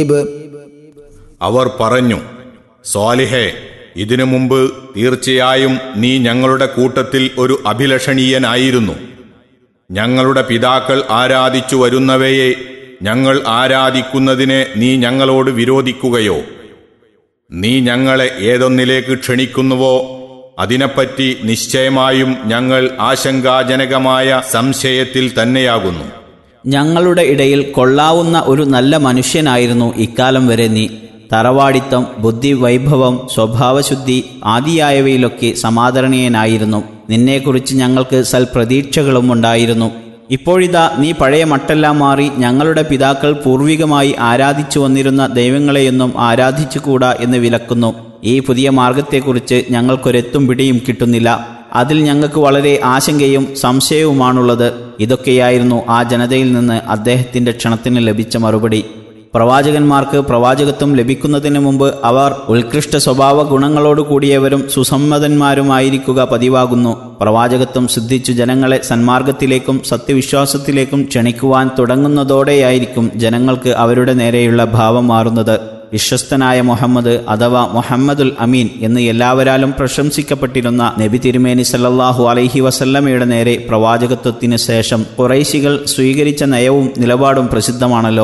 അവർ പറഞ്ഞു സ്വാലിഹേ ഇതിനു മുമ്പ് തീർച്ചയായും നീ ഞങ്ങളുടെ കൂട്ടത്തിൽ ഒരു അഭിലഷണീയനായിരുന്നു ഞങ്ങളുടെ പിതാക്കൾ ആരാധിച്ചു വരുന്നവയെ ഞങ്ങൾ ആരാധിക്കുന്നതിനെ നീ ഞങ്ങളോട് വിരോധിക്കുകയോ നീ ഞങ്ങളെ ഏതൊന്നിലേക്ക് ക്ഷണിക്കുന്നുവോ അതിനെപ്പറ്റി നിശ്ചയമായും ഞങ്ങൾ ആശങ്കാജനകമായ സംശയത്തിൽ തന്നെയാകുന്നു ഞങ്ങളുടെ ഇടയിൽ കൊള്ളാവുന്ന ഒരു നല്ല മനുഷ്യനായിരുന്നു ഇക്കാലം വരെ നീ തറവാടിത്തം ബുദ്ധി വൈഭവം സ്വഭാവശുദ്ധി ആദിയായവയിലൊക്കെ സമാദരണീയനായിരുന്നു നിന്നെക്കുറിച്ച് ഞങ്ങൾക്ക് സൽപ്രതീക്ഷകളും ഉണ്ടായിരുന്നു ഇപ്പോഴിതാ നീ പഴയ മട്ടെല്ലാം മാറി ഞങ്ങളുടെ പിതാക്കൾ പൂർവികമായി ആരാധിച്ചു വന്നിരുന്ന ദൈവങ്ങളെയൊന്നും ആരാധിച്ചുകൂടാ എന്ന് വിലക്കുന്നു ഈ പുതിയ മാർഗത്തെക്കുറിച്ച് ഞങ്ങൾക്കൊരെത്തും പിടിയും കിട്ടുന്നില്ല അതിൽ ഞങ്ങൾക്ക് വളരെ ആശങ്കയും സംശയവുമാണുള്ളത് ഇതൊക്കെയായിരുന്നു ആ ജനതയിൽ നിന്ന് അദ്ദേഹത്തിന്റെ ക്ഷണത്തിന് ലഭിച്ച മറുപടി പ്രവാചകന്മാർക്ക് പ്രവാചകത്വം ലഭിക്കുന്നതിന് മുമ്പ് അവർ ഉത്കൃഷ്ട സ്വഭാവ ഗുണങ്ങളോട് കൂടിയവരും സുസമ്മതന്മാരുമായിരിക്കുക പതിവാകുന്നു പ്രവാചകത്വം സിദ്ധിച്ചു ജനങ്ങളെ സന്മാർഗത്തിലേക്കും സത്യവിശ്വാസത്തിലേക്കും ക്ഷണിക്കുവാൻ തുടങ്ങുന്നതോടെയായിരിക്കും ജനങ്ങൾക്ക് അവരുടെ നേരെയുള്ള ഭാവം മാറുന്നത് വിശ്വസ്തനായ മുഹമ്മദ് അഥവാ മുഹമ്മദുൽ അമീൻ എന്ന് എല്ലാവരാലും പ്രശംസിക്കപ്പെട്ടിരുന്ന നബി തിരുമേനി സല്ലല്ലാഹു അലൈഹി വസല്ലമയുടെ നേരെ പ്രവാചകത്വത്തിന് ശേഷം കുറൈശികൾ സ്വീകരിച്ച നയവും നിലപാടും പ്രസിദ്ധമാണല്ലോ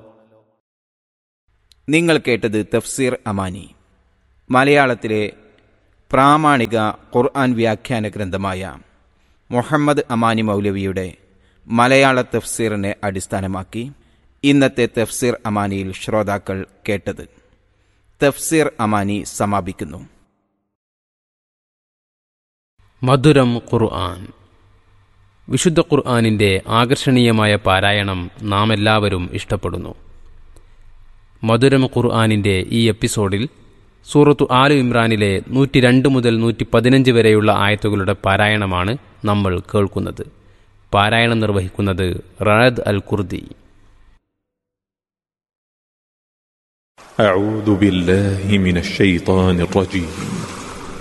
നിങ്ങൾ കേട്ടത് തഫ്സീർ അമാനി മലയാളത്തിലെ പ്രാമാണിക ഖുർആൻ വ്യാഖ്യാന ഗ്രന്ഥമായ മുഹമ്മദ് അമാനി മൗലവിയുടെ മലയാള തഫ്സീറിനെ അടിസ്ഥാനമാക്കി ഇന്നത്തെ തഫ്സീർ അമാനിയിൽ ശ്രോതാക്കൾ കേട്ടത് തഫ്സീർ അമാനി സമാപിക്കുന്നു മധുരം ഖുർആൻ വിശുദ്ധ ഖുർആനിൻ്റെ ആകർഷണീയമായ പാരായണം നാം എല്ലാവരും ഇഷ്ടപ്പെടുന്നു മധുരം ഖുർആാനിൻ്റെ ഈ എപ്പിസോഡിൽ സൂറത്തു ആലു ഇമ്രാനിലെ നൂറ്റി രണ്ട് മുതൽ നൂറ്റി പതിനഞ്ച് വരെയുള്ള ആയത്തുകളുടെ പാരായണമാണ് നമ്മൾ കേൾക്കുന്നത് പാരായണം നിർവഹിക്കുന്നത് റഅദ് അൽ കുർദി أعوذ بالله من الشيطان الرجيم